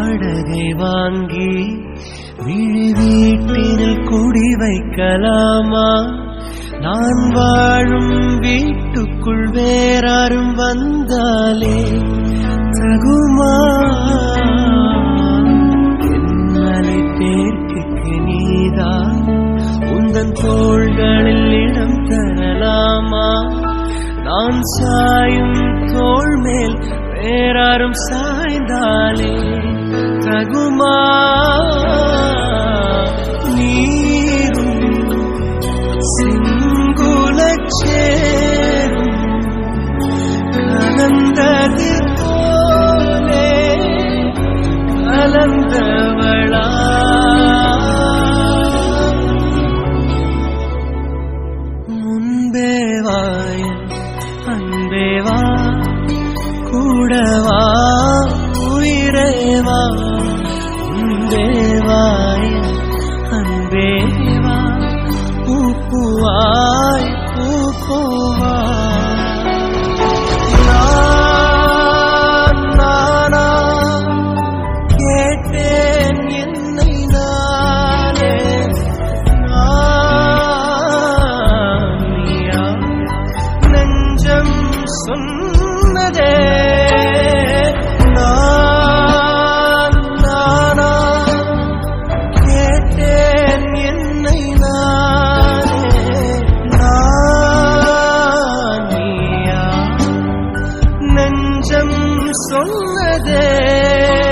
வாடகை வாங்கி விழி வீட்டினில் குடி வைக்கலாமா நான் வாழும் வீட்டுக்குள் வேறாரும் வந்தாலே தகுமா என்னலை பேர்க்கு நீதான் உந்தன் தோள்களில் இடம் தரலாமா நான் சாயும் தோள் மேல் வேறாரும் சாய்ந்தாலே தகுமா நீரும் சிங்குலச்சேரும் கலந்தது போலே கலந்தவளா முன்பே வாய அன்பே வா கூடவா உயிரே வா முன்பே வாய அன்பே வா பூப்புவாய் பூப்போவா நான் நானா கேட்டேன் என்னை நானே நான் நீயா நெஞ்சம் சொன்னதே நான் நானா கேட்டேன் என்னை நானே நான் நீயா நெஞ்சம் சொன்னதே